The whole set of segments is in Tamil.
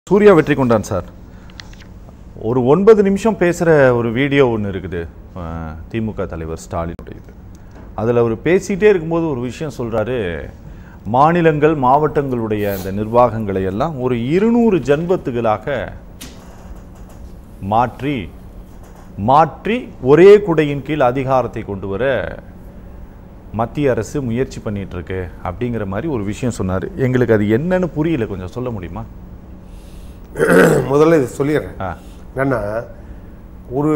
சூர்யா வெற்றி கொண்டான் சார் ஒரு ஒன்பது நிமிஷம் பேசுகிற ஒரு வீடியோ ஒன்று இருக்குது அஹ், திமுக தலைவர் ஸ்டாலினுடையது அதில் அவர் பேசிகிட்டே இருக்கும்போது ஒரு விஷயம் சொல்கிறாரு மாநிலங்கள் மாவட்டங்களுடைய அந்த நிர்வாகங்களை எல்லாம் ஒரு இருநூறு ஜன்பத்துகளாக மாற்றி மாற்றி ஒரே குடையின் கீழ் அதிகாரத்தை கொண்டு வர மத்திய அரசு முயற்சி பண்ணிட்டு இருக்கு அப்படிங்கிற மாதிரி ஒரு விஷயம் சொன்னார் எங்களுக்கு அது என்னன்னு புரியல கொஞ்சம் சொல்ல முடியுமா முதல்ல இது சொல்லிடுறேன் ஆ என்னன்னா ஒரு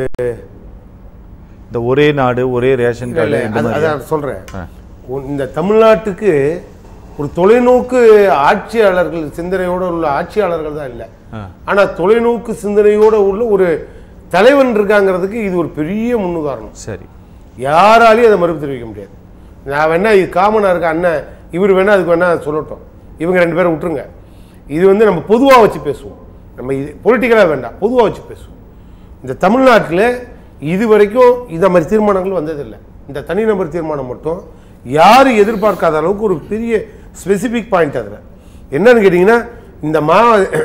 இந்த ஒரே நாடு ஒரே ரேஷன் இல்ல, கார்டு இல்ல, இந்த அது- மாதிரி அதான் சொல்றேன் ஆ. உன் இந்த தமிழ்நாட்டுக்கு ஒரு தொலைநோக்கு ஆட்சியாளர்கள் சிந்தனையோட உள்ள ஆட்சியாளர்கள் தான் இல்லை ஆ. ஆனா தொலைநோக்கு சிந்தனையோட உள்ள ஒரு தலைவன் இருக்காங்கிறதுக்கு இது ஒரு பெரிய முன்னுதாரணம் சரி யாராலையும் அதை மறுப்பு தெரிவிக்க முடியாது நான் வேணா இது காமனாக இருக்க அண்ணன் இவர் வேணா அதுக்கு வேணா சொல்லட்டும் இவங்க ரெண்டு பேரும் விட்டுருங்க இது வந்து நம்ம பொதுவாக வச்சு பேசுவோம் நம்ம இது பொலிட்டிக்கலாக வேண்டாம் பொதுவாக வச்சு பேசுவோம் இந்த தமிழ்நாட்டில் இது வரைக்கும் இந்த மாதிரி தீர்மானங்கள் வந்ததில்லை இந்த தனிநபர் தீர்மானம் மட்டும் யாரும் எதிர்பார்க்காத அளவுக்கு ஒரு பெரிய ஸ்பெசிஃபிக் பாயிண்ட் அதில் என்னன்னு கேட்டிங்கன்னா இந்த மா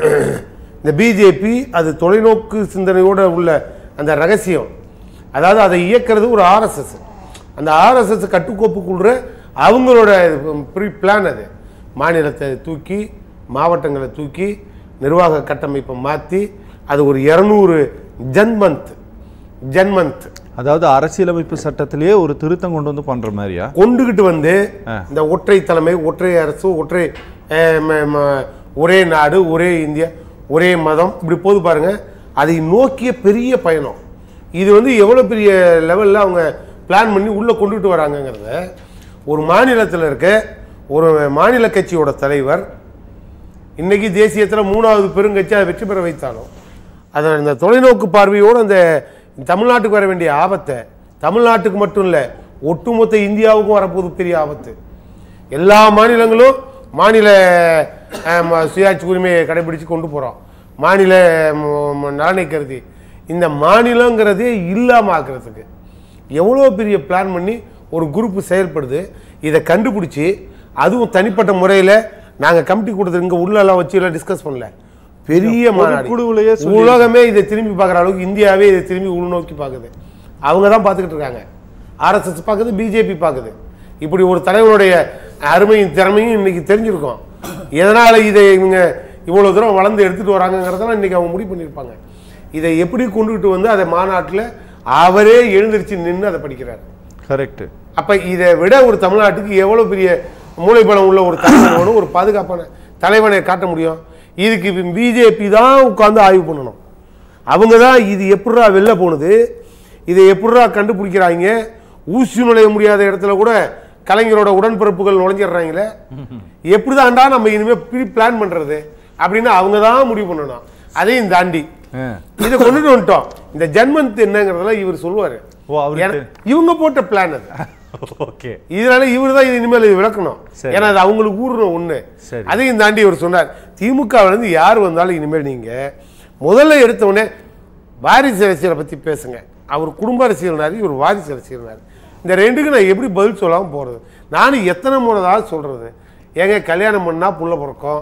இந்த பிஜேபி அது தொலைநோக்கு சிந்தனையோட உள்ள அந்த ரகசியம் அதாவது அதை இயக்கிறது ஒரு ஆர்எஸ்எஸ் அந்த ஆர்எஸ்எஸ் கட்டுக்கோப்புக்குள்ள அவங்களோட ப்ரீ பிளான் அது மாநிலத்தை தூக்கி மாவட்டங்களை தூக்கி நிர்வாக கட்டமைப்பை மாற்றி அது ஒரு இரநூறு ஜன்மந்த் ஜன்மந்த் அதாவது அரசியலமைப்பு சட்டத்திலேயே ஒரு திருத்தம் கொண்டு வந்து பண்ற மாதிரியா கொண்டுகிட்டு வந்து ஆ. இந்த ஒற்றை தலைமை ஒற்றை அரசு ஒற்றை அஹ், ம- ம- ஒரே நாடு ஒரே இந்தியா ஒரே மதம் இப்படி போது பாருங்க அதை நோக்கிய பெரிய பயணம் இது வந்து எவ்வளோ பெரிய லெவலில் அவங்க பிளான் பண்ணி உள்ளே கொண்டுட்டு வராங்கங்கிறத ஒரு மாநிலத்தில் இருக்க ஒரு மாநில கட்சியோட தலைவர் இன்னைக்கு தேசியத்தில் மூணாவது பெருங்கட்சி அதை வெற்றி பெற வைத்தாலும் அதை இந்த தொலைநோக்கு பார்வையோடு அந்த தமிழ்நாட்டுக்கு வர வேண்டிய ஆபத்தை தமிழ்நாட்டுக்கு மட்டும் இல்லை ஒட்டுமொத்த இந்தியாவுக்கும் வரப்போகுது பெரிய ஆபத்து எல்லா மாநிலங்களும் மாநில அஹ், ம- சுயாட்சி உரிமையை கடைபிடிச்சு கொண்டு போகிறோம் மாநில ம- ம- நலனை கருதி இந்த மாநிலங்கிறதே இல்லாமல் ஆக்குறதுக்கு எவ்வளோ பெரிய பிளான் பண்ணி ஒரு குரூப் செயல்படுது இதை கண்டுபிடிச்சி அதுவும் தனிப்பட்ட முறையில் நாங்கள் கமிட்டி கொடுத்து இங்கே உள்ளெல்லாம் வச்சு எல்லாம் டிஸ்கஸ் பண்ணல பெரிய மாநாடு பொதுக்குழுவிலேயே சொல்லி- உலகமே இதை திரும்பி பார்க்குற அளவுக்கு இந்தியாவே இதை திரும்பி உள்நோக்கி பார்க்குது அவங்க தான் பார்த்துக்கிட்டு இருக்காங்க ஆர்எஸ்எஸ் பார்க்குது பிஜேபி பார்க்குது இப்படி ஒரு தலைவருடைய அருமையும் திறமையும் இன்னைக்கு தெரிஞ்சிருக்கும் எதனால் இதை இவங்க இவ்வளோ தூரம் வளர்ந்து எடுத்துகிட்டு வராங்கங்கிறதெல்லாம் இன்னைக்கு அவங்க முடிவு பண்ணியிருப்பாங்க இதை எப்படி கொண்டுகிட்டு வந்து அதை மாநாட்டில் அவரே எழுந்திருச்சு நின்று அதை படிக்கிறார் கரெக்ட் அப்ப இதை விட ஒரு தமிழ்நாட்டுக்கு எவ்வளவு பெரிய மூளைப்பலம் உள்ள ஒரு தலைவனோட ஒரு பாதுகாப்பான தலைவனை காட்ட முடியும் இதுக்கு பிஜேபி தான் உட்கார்ந்து ஆய்வு பண்ணணும் அவங்க தான் இது எப்படிரா வெளில போனது இதை எப்படிரா கண்டுபிடிக்கிறாங்க ஊசி நுழைய முடியாத இடத்துல கூட கலைஞரோட உடன்பிறப்புகள் நுழைஞ்சிடுறாங்களே எப்படிதான்டா நம்ம இனிமே ப்ரீ பிளான் பண்றது அப்படின்னு அவங்க தான் முடிவு பண்ணணும் அதையும் தாண்டி இதை கொண்டுட்டு வந்துட்டோம் இந்த ஜன்மந்த் என்னங்கிறதெல்லாம் இவர் சொல்லுவாரு ஓ அவருக்கு ஏன்னா, இவங்க போட்ட பிளான் அது ஓகே இதனால இவர் தான் இது இனிமேல் இது விளக்கணும் சரி. ஏன்னா அது அவங்களுக்கு ஊறுன ஒண்ணு சரி. அதையும் தாண்டி இவர் சொன்னார் திமுகவுல இருந்து யார் வந்தாலும் இனிமேல் நீங்க முதல்ல எடுத்த உடனே வாரிசு அரசியலை பத்தி பேசுங்க அவர் குடும்ப அரசியல்னாரு இவர் வாரிசு அரசியல்னாரு இந்த ரெண்டுக்கு நான் எப்படி பதில் சொல்லாம போறது நானும் எத்தனை முறை தான் சொல்றது ஏங்க கல்யாணம் பண்ணா புள்ள பிறக்கும்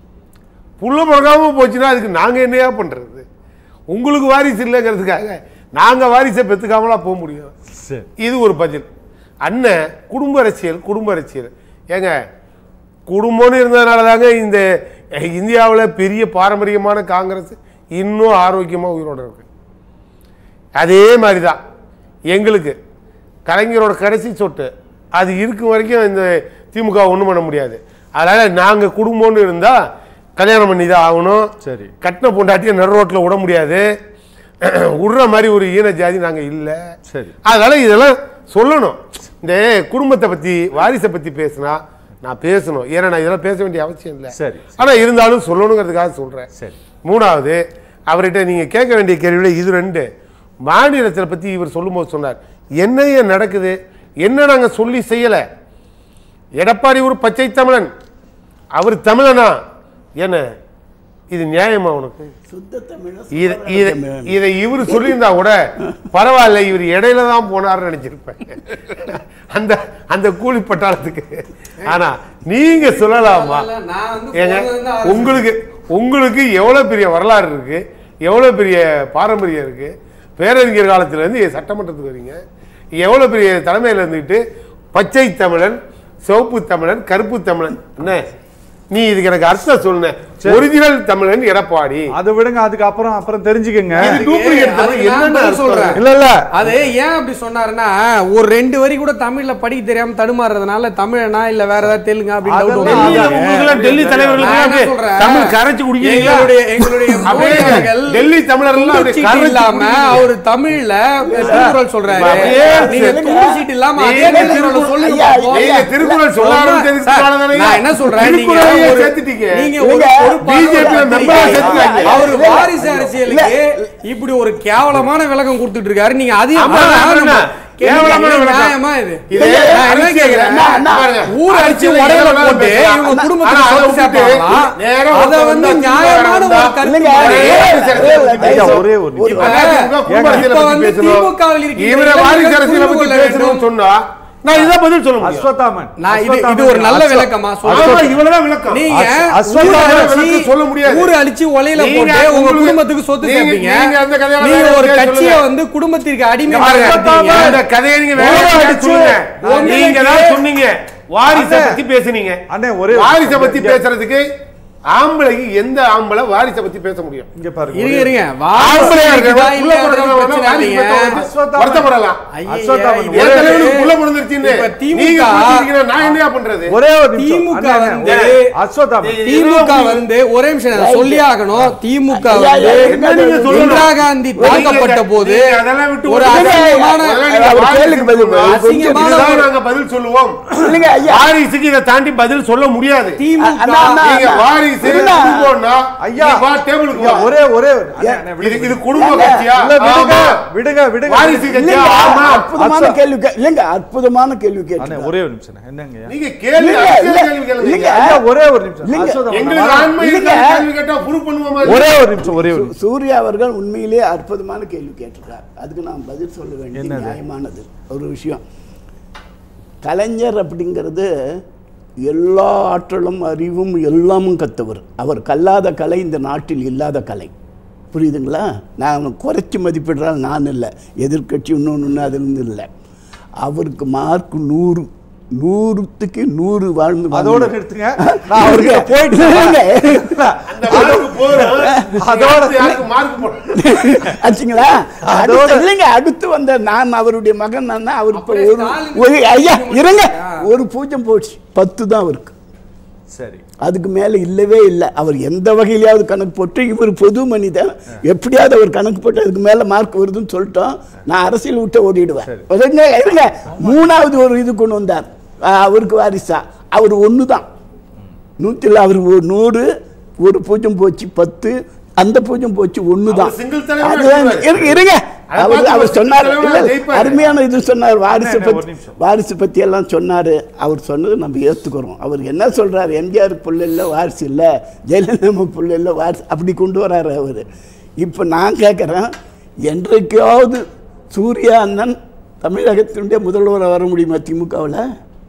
புள்ள பிறக்காம போச்சுன்னா அதுக்கு நாங்க என்னையா பண்றது உங்களுக்கு வாரிசு இல்லைங்கிறதுக்காக நாங்க வாரிசை பெத்துக்காமலா போக முடியும் சரி இது ஒரு பதில் அண்ணன் குடும்ப அரசியல் குடும்ப அரசியல் ஏங்க குடும்பம்னு இருந்ததுனால தாங்க இந்த இந்தியாவில் பெரிய பாரம்பரியமான காங்கிரஸ் இன்னும் ஆரோக்கியமாக உயிரோட இருக்கு அதே மாதிரி தான் எங்களுக்கு கலைஞரோட கடைசி சொட்டு அது இருக்கும் வரைக்கும் இந்த திமுக ஒன்றும் பண்ண முடியாது அதனால் நாங்கள் குடும்பம்னு இருந்தால் கல்யாணம் பண்ணி தான் ஆகணும் சரி கட்டின பொண்டாட்டியை நடு ரோட்டில் விட முடியாது விடுற மாதிரி ஒரு ஈன ஜாதி நாங்கள் இல்லை சரி அதனால இதெல்லாம் சொல்லணும் இந்த குடும்பத்தை பத்தி வாரிசை பத்தி பேசினா நான் பேசணும் ஏன்னா நான் இதெல்லாம் பேச வேண்டிய அவசியம் இல்லை சரி ஆனா இருந்தாலும் சொல்லணுங்கிறதுக்காக சொல்றேன் சரி மூணாவது அவர்கிட்ட நீங்க கேட்க வேண்டிய கேள்வியில இது ரெண்டு மாநிலத்தை பத்தி இவர் சொல்லும்போது சொன்னார் என்னைய நடக்குது என்ன நாங்க சொல்லி செய்யல எடப்பாடி ஒரு பச்சை தமிழன் அவர் தமிழனா என்ன இது நியாயமா உனக்கு சுத்த தமிழ் இத- இத- இதை இவர் சொல்லியிருந்தா கூட பரவாயில்ல இவர் இடையில தான் போனார்னு நினைச்சிருப்பேன் அந்த அந்த கூலி பட்டாளத்துக்கு ஆனா நீங்க சொல்லலாமா இல்ல, நான் வந்து ஏங்க போனது வந்து அரசு. உங்களுக்கு உங்களுக்கு எவ்வளவு பெரிய வரலாறு இருக்கு எவ்வளவு பெரிய பாரம்பரியம் இருக்கு பேரறிஞர் காலத்துல இருந்து சட்டமன்றத்துக்கு வரீங்க எவ்வளவு பெரிய தலைமையில இருந்துட்டு பச்சை தமிழன் சிவப்பு தமிழன் கருப்பு தமிழன் என்ன நீ இதுக்கு எனக்கு அர்த்தம் சொல்லுன ஒரிஜினல் தமிழன் எடப்பாடி அதை விடுங்க அதுக்கு அப்புறம் அப்புறம் தெரிஞ்சுக்கங்க இது duplicate தமிழ் அதுக்கு நான் என்னன்னு பதில் அர்த்தம்? சொல்றேன். இல்ல இல்ல அது ஏன் அப்படி சொன்னாருன்னா ஒரு ரெண்டு வரி கூட தமிழ்ல படிக்க தெரியாம தடுமாறுறதுனால தமிழனா இல்ல வேற ஏதாவது தெலுங்கு அப்படின்னு doubt அதெல்லாம் வரும். டெல்லியில உங்களுக்கெல்லாம் டெல்லி தலைவர்களுக்கு நான் என்ன அப்படியே சொல்றேன்? தமிழ் கரைச்சு குடிக்கிறீங்களா எங்களுடைய எங்களுடைய அப்படியே மூதாதையர்கள் டெல்லி தமிழர்கள் அப்படியே துண்டு சீட்டு கரைச்சு இல்லாம குடிக்கிறீங்க. அவர் தமிழ்ல திருக்குறள் சொல்றாரு அப்படியே நீங்க சரி. துண்டு சீட்டு இல்லாம அதே நீங்க திருக்குறளை திருக்குறள் சொல்லுங்க ஐயா, பார்ப்போம். நீங்க திருக்குறள் சொல்ல ரொம்ப- ஆரம்பிச்சதுக்கு சார், பின்னால தானே நான் என்ன சொல்றேன் நீங்க திருக்குறளையே ஒரு- சேர்த்துட்டீங்க. நீங்க ஒரு இல்லைங்க, பொறுப்பான BJP ல ஒரு மெம்பரா அதிகாரி. சேர்த்துக்காங்க. அவர் இல்ல, இல்ல. வாரிசு அரசியலுக்கு இப்படி ஒரு கேவலமான விளக்கம் கொடுத்துட்டு இருக்காரு நீங்க அதையும் ஆமா, ஆமா, ஆமா, நம்ம- கேவலமான இது விளக்கம். நியாயமா இது இது நான் என்ன அரசியல் கேக்குறேன் அண்ணா, அண்ணா, பாருங்க. ஊர் அடிச்சு அரசியல் உடையில எவ்வளவு போட்டு பேசலாம். இவங்க ஆனா, குடும்பத்துக்கு அதை சொத்து விட்டுட்டு சேர்ப்பாங்களா நேரா அத ஒருத்தர் வந்து வந்தா நியாயமான ஒரு வந்தா கருத்து இல்லைங்க, முறை. ஐயா, ஒரே ஒரு நிமிஷம். இப்ப இப்ப அதிமுக குடும்ப அரசியலை இப்ப பத்தி வந்து பேசணும். திமுகவில் இருக்கிற இவரை வாரிசு இளைஞர்கள் அரசியலை பத்தி புரிந்து கொள்ள பேசணும்னு வேண்டும். சொன்னா நான் இதான் பதில் சொல்ல முடியும் அஸ்வத்தாமன் நான் இது இது அஸ்வத்தாமன் ஒரு நல்ல அஸ்வ- விளக்கமா ஆமா, சொல்றேன் இவ்வளவுதான் விளக்கம் நீங்க அஸ்- ஊர் அஸ்வத்தாமன் அழிச்சு விளக்கம் சொல்ல முடியாது. ஊர் அழிச்சு ஒலையில நீங்க போட்டு உங்க உங்களுக்கு- குடும்பத்துக்கு சொத்து நீங்க- சேர்ப்பீங்க நீங்க அந்த கதையெல்லாம் நீங்க வேற ஒரு யார்கிட்டயாவது கட்சியை சொல்லுங்க. வந்து குடும்பத்திற்கு அடிமை பாருங்க, பாருங்க அந்த கதையை நீங்க வேற ஊரை யார்கிட்டயாவது அடிச்சு சொல்லுங்க. உங்களுக்கு- நீங்க தான் சொன்னீங்க வாரிசை அண்ணே. பத்தி பேசுனீங்க அண்ணே, ஒரே ஒரு வாரிசை நிமிஷம். பத்தி இங்க- பேசுறதுக்கு ஆம்பளைக்கு எந்த ஆம்பளை வாரிசை பத்தி பேச முடியும் இங்க பாருங்க இருங்க ஒரே- இருங்க ஆம்பளையா வாரிசு இருக்கவன் இருக்குதா புள்ள இல்லையான்றது பிறந்தவன் பிரச்சனை வாரிசு இல்லைங்க. பெற்றவன் அஸ்வத்தாமன். வருத்தப்படலாம் ஐயா, அஸ்வத்தாமன் இது என் ஒரே- தலைவனுக்கு புள்ள பிறந்துருச்சுன்னு இப்ப திமுக நீங்க குடிச்சிருக்கீங்க, நான் என்னையா பண்றது ஒரே ஒரு நிமிஷம். திமுக அண்ணே, அண்ணே, வந்து- ஒரே- அஸ்வத்தாமன் திமுக வந்து ஒரே நிமிஷம் நான் சொல்லி ஆகணும் திமுக ஐயா, வந்து ஐயா, என்ன நீங்க சொல்லணும்? இந்திரா காந்தி தாக்கப்பட்ட போது நீங்க அதெல்லாம் விட்டு ஒரு விடுங்க. அசிங்கமான முதல்ல நீங்க அவர் வாரிசு கேளுங்க பதில் சொல்லுங்க. அசிங்கமான இதுதான் ஒரு- நாங்க பதில் சொல்லுவோம் இல்லைங்க ஐயா வாரிசுக்கு இதை தாண்டி பதில் சொல்ல முடியாது திமுக அண்ணா, அண்ணா. நீங்க வாரிசு இல்ல. குடும்பம்னா ஐயா நீ வா டேபிளுக்கு ஐயா, வா ஒரே ஒரே அண்ணே, அண்ணே, இது விடுங்க. இது குடும்ப இல்ல, கட்சியா இல்ல, விடுங்க ஆமா. விடுங்க விடுங்க வாரிசு கட்சியா இல்லைங்க ஆமா அற்புதமான அஸ்வ- கேள்வி கே- இல்லைங்க அற்புதமான கேள்வி அண்ணே கேட்டு ஒரே ஒரு நிமிஷம் என்னங்க ஐயா? நீங்க கேள்வி இல்ல, அரசியல் இல்ல, கேள்வி கேளுங்க. இல்லைங்க. ஐயா, ஒரே ஒரு நிமிஷம் இல்லைங்க. அஸ்வத்தாமன், எங்களுக்கு நான் ஆண்மை இல்லைங்க. இருக்கிற கேள்வி கேட்டா proof பண்ணுவோமா? ஒரே ஒரு நிமிஷம் ஒரே ஒரு நிமிஷம் சூர்யா அவர்கள் உண்மையிலேயே அற்புதமான கேள்வி கேட்டிருக்கார் அதுக்கு நான் பதில் சொல்ல வேண்டிய என்னது? நியாயமானது ஒரு விஷயம் கலைஞர் அப்படிங்கிறது எல்லா ஆற்றலும் அறிவும் எல்லாமும் கத்தவர் அவர் கல்லாத கலை இந்த நாட்டில் இல்லாத கலை புரியுதுங்களா நான் குறைச்சி மதிப்பிடுறால் நான் இல்லை எதிர்க்கட்சி இன்னொன்று அதிலிருந்து இல்லை அவருக்கு மார்க் நூறு நூறுத்துக்கு நூறு வாழ்ந்து அதோட வாழ்ந்து- நிறுத்துங்க நான் அவர்கிட்ட போயிட்டு இல்லைங்க. அந்த mark போதும். அதோட- அடுத்து யாருக்கு mark போடணும்? ஆச்சுங்களா அதோட- அடுத்து இல்லைங்க அடுத்து வந்த நான் அவருடைய மகன் நான் தான் அவர் இப்ப அப்படியே ஒரு ஸ்டாலின் ஒரு ஐயா இருங்க ஆ. ஒரு பூஜ்யம் போச்சு பத்து தான் அவருக்கு சரி அதுக்கு மேல இல்லவே இல்லை அவர் எந்த வகையிலாவது கணக்கு போட்டு இவர் பொது மனிதன் எப்படியாவது அவர் கணக்கு போட்டு அதுக்கு மேல மார்க் வருதுன்னு சொல்லிட்டோம் நான் அரசியல் விட்டு ஓடிடுவேன் இருங்க இருங்க மூணாவது ஒரு இது கொண்டு வந்தார் ஆ, அவருக்கு வாரிசா அவர் ஒன்று தான் நூற்றில் அவர் ஒரு நூறு ஒரு பூஜ்யம் போச்சு பத்து அந்த பூஜ்யம் போச்சு ஒன்று தான் அவர் single தலைவரா அதுதான் இருப்பாரு. இருங்க இருங்க அதை அவர் பார்த்து அவர் ஒரு சொன்னார் single இல்ல, தலைவரா ஜெயிப்பாரு. அருமையான இது சொன்னார் வாரிசு அண்ணே, ஒரு பத்தி நிமிஷம். வாரிசு பத்தி எல்லாம் சொன்னாரு அவர் சொன்னது நம்ம ஏத்துக்கிறோம் அவர் என்ன சொல்றாரு எம்ஜிஆர் புள்ள இல்ல வாரிசு இல்ல ஜெயலலிதா புள்ள இல்ல வாரிசு அப்படி கொண்டு வராரு அவர் இப்போ நான் கேட்குறேன் என்றைக்காவது சூர்யா அண்ணன் தமிழகத்தினுடைய முதல்வராக வர முடியுமா திமுகவில்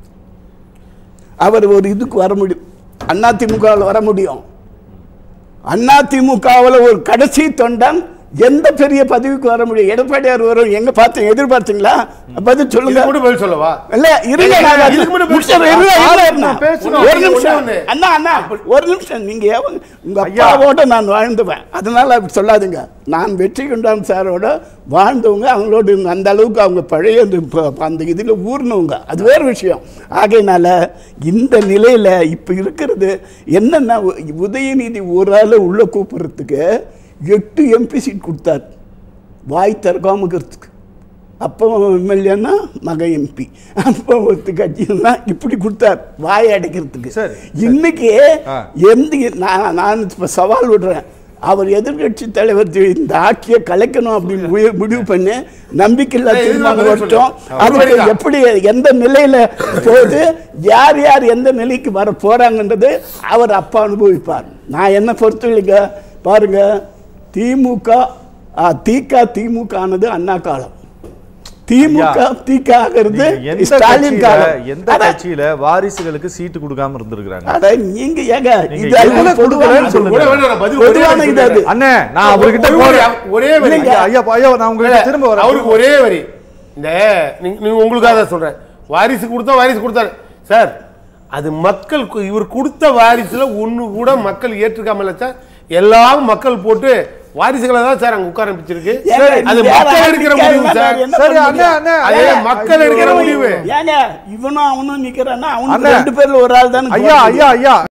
அவர் ஒரு இதுக்கு வர முடியும் அண்ணா திமுகவில் வர முடியும் அண்ணா திமுகவில் ஒரு கடைசி தொண்டன் எந்த பெரிய பதவிக்கு வர முடியும் எடப்பாடியார் வரும் எங்க பார்த்தீங்க எதிர்பார்த்தீங்களா பதில் சொல்லுங்க இதுக்கு மட்டும் பதில் சொல்லவா? இல்ல இருங்க நான் அது இதுக்கு மட்டும் முடிச்சிடுறேன். பேசணும். இருங்க, இருங்க, இருங்க. நான் பேசணும். ஒரு நீங்க நிமிஷம் ஒண்ணு ஒண்ணு. அண்ணா அண்ணா ஒரு நிமிஷம் நீங்க எவங்க- உங்க ஐயா. அப்பாவோட நான் வாழ்ந்துவேன் அதனால அப்படி சொல்லாதீங்க நான் வெற்றி கொண்டான் சாரோட வாழ்ந்தவங்க அவங்களோட இருந்த- அந்த அளவுக்கு அவங்க பழைய அந்த ப- அந்த இதில் ஊர்னவங்க அது வேறு விஷயம் ஆகையினால இந்த நிலையில் இப்போ இருக்கிறது என்னன்னா உ- உதயநிதி ஒரு ஆள் உள்ளே கூப்பிட்றதுக்கு எட்டு எம்பி சீட் கொடுத்தார் வாய் திறக்காம இருக்கிறதுக்கு அப்போ எம்எல்ஏன்னா மகன் எம்பி அப்போ ஒருத்த கட்சின்னா இப்படி கொடுத்தார் வாயை அடைக்கிறதுக்கு சரி, சரி. இன்னைக்கு ஆ. எந்த நான் நான் இப்போ சவால் விடுறேன் அவர் எதிர்க்கட்சி தலைவர் தி- இந்த ஆட்சியை கலைக்கணும் அப்படின்னு முடிவு- முடிவு பண்ணி நம்பிக்கையில்லா ஏய், இதுதான் தீர்மானம் பதில் வரட்டும் சொல்லு. அதுக்கு அப்படிதான். எப்படி எந்த நிலையில போகுது யார் யார் எந்த நிலைக்கு வர போறாங்கன்றது அவர் அப்பா அனுபவிப்பார் நான் என்ன பொறுத்தவரைங்க பாருங்க திமுக ஆ, திக திமுக ஆனது அண்ணா காலம் திமுக திக ஆகிறது நீங்க எந்த ஸ்டாலின் கட்சியில காலம் எந்த அட, கட்சியில வாரிசுகளுக்கு சீட்டு கொடுக்காம இருந்திருக்காங்க அட நீங்க ஏங்க நீங்க இது எதுல அது பொதுவான கொடுக்கலன்னு சொல்லுங்க. கூட வேணா நான் பதில் ஒரே பொதுவான வரி இது அது சொல்லிடுறேன். அண்ணே நான் அவர்கிட்ட ஒரு வரி, போறேன் ஒரே வரி ஐயா, ஐயா ஐயா நான் உங்ககிட்ட திரும்ப வரேன் அவருக்கு ஒரே வரி இந்த நீங்க நீங்க உங்களுக்காக தான் சொல்றேன் வாரிசு கொடுத்தா வாரிசு கொடுத்தாரு சார் அது மக்கள் கு- இவர் கொடுத்த வாரிசுல ஒண்ணு கூட மக்கள் ஏற்றுக்காம சார் எல்லாம் மக்கள் போட்டு வாரிசுகளை தான் சார் அங்க உட்கார வச்சிருக்கு ஏங்க, அது நீங்க மக்கள் யாரை எடுக்கிற அடிக்காம முடிவு சார் நான் என்ன சரி பண்ண அண்ணே முடியும்? அண்ணே அது ஐயா, மக்கள் எடுக்கிற முடிவு ஏங்க இவனும் அவனும் நிக்கிறான்னா அவனுக்கு அண்ணே. ரெண்டு பேர்ல ஒரு ஆள் தானே ஐயா ஐயா ஐயா